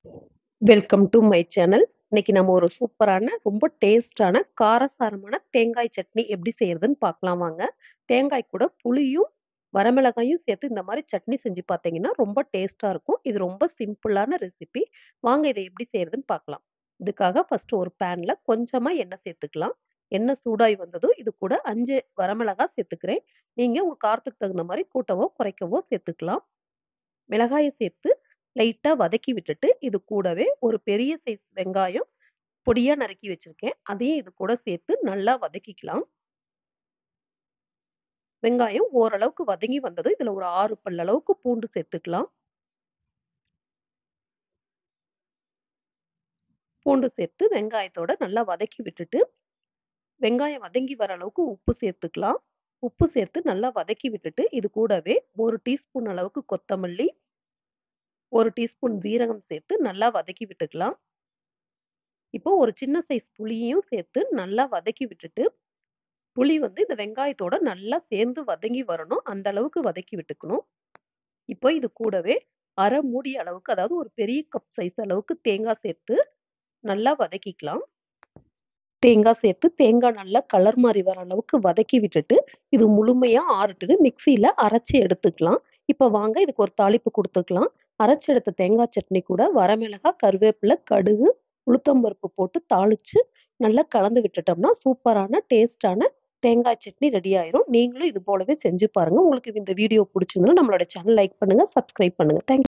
Welcome do my channel. இன்னைக்கு நம்ம ஒரு சூப்பரான, ரொம்ப டேஸ்ட்டான, காரசாரமான தேங்காய் சட்னி எப்படி செய்றதுன்னு பார்க்கலாம் வாங்க. தேங்காய் கூட புளியும், வரமிளகாயும் சேர்த்து இந்த மாரி சட்னி செஞ்சு பார்த்தீங்கன்னா, ரொம்ப டேஸ்ட்டா இருக்கும். இது ரொம்ப சிம்பிளான ரெசிபி. வாங்க இத எப்படி செய்றதுன்னு பார்க்கலாம். இதுக்காக ஃபர்ஸ்ட்டு ஒரு பேன்ல கொஞ்சமா எண்ணெய் சேர்த்துக்கலாம். எண்ணெய் சூடாகி வந்ததும், இது கூட 5 வரமிளகா சேர்த்துக்கிறேன். நீங்க உங்க காரத்துக்கு தகுந்த மாரி கூட்டவோ, குறைக்கவோ சேர்த்துக்கலாம். மிளகாய சேர்த்து லைட்டா வதக்கி விட்டுட்டு, இது கூடவே ஒரு பெரிய சைஸ் வெங்காயம் பொடியா நறுக்கி வச்சிருக்கேன். அதையும் இது கூட சேர்த்து நல்லா வதக்கிக்கலாம். வெங்காயம் ஓரளவுக்கு வதங்கி வந்ததும், இதுல ஒரு 6 பல் அளவுக்கு பூண்டு சேர்த்துக்கலாம். பூண்டு சேர்த்து வெங்காயத்தோட நல்லா வதக்கி விட்டுட்டு, வெங்காயம் வதங்கி வர அளவுக்கு உப்பு சேர்த்துக்கலாம். உப்பு சேர்த்து நல்லா வதக்கி விட்டுட்டு, இது கூடவே 1 டீஸ்பூன் அளவுக்கு கொத்தமல்லி 1 டீஸ்பூன் ஜீரகம் சேர்த்து நல்லா வதக்கி விட்டுக்கலாம். இப்போ ஒரு சின்ன சைஸ் புளியையும் சேர்த்து நல்லா வதக்கி விட்டுட்டு, புளி வந்து இந்த வெங்காயத்தோட நல்லா சேர்ந்து வதங்கி வரணும். அந்த அளவுக்கு வதக்கி விட்டுக்கணும். இப்போ இது கூடவே 1/2 மூடி அளவுக்கு, அதாவது ஒரு பெரிய கப் சைஸ் அளவுக்கு தேங்காய் சேர்த்து நல்லா வதக்கிக்கலாம். தேங்காய் சேர்த்து தேங்காய் நல்லா கலர் மாறி வர அளவுக்கு வதக்கி விட்டுட்டு, இது முழுமையா ஆறட்டுன்னு மிக்ஸியில அரைச்சு எடுத்துக்கலாம். இப்ப வாங்க இதுக்கு ஒரு தாளிப்பு குடுத்துக்கலாம். அரைச்சு எடுத்த தேங்காய் சட்னி கூட வரமிளகாய், கருவேப்பிலை, கடுகு, உளுத்தம்பருப்பு போட்டு தாளிச்சு நல்லா கலந்து விட்டுட்டோம்னா, சூப்பரான டேஸ்ட்டான தேங்காய் சட்னி ரெடி ஆயிரும். நீங்களும் இது போலவே செஞ்சு பாருங்க. உங்களுக்கு இந்த வீடியோ புடிச்சிருந்தா நம்மளோட சேனல் லைக் பண்ணுங்க, சப்ஸ்கிரைப் பண்ணுங்க. தேங்க்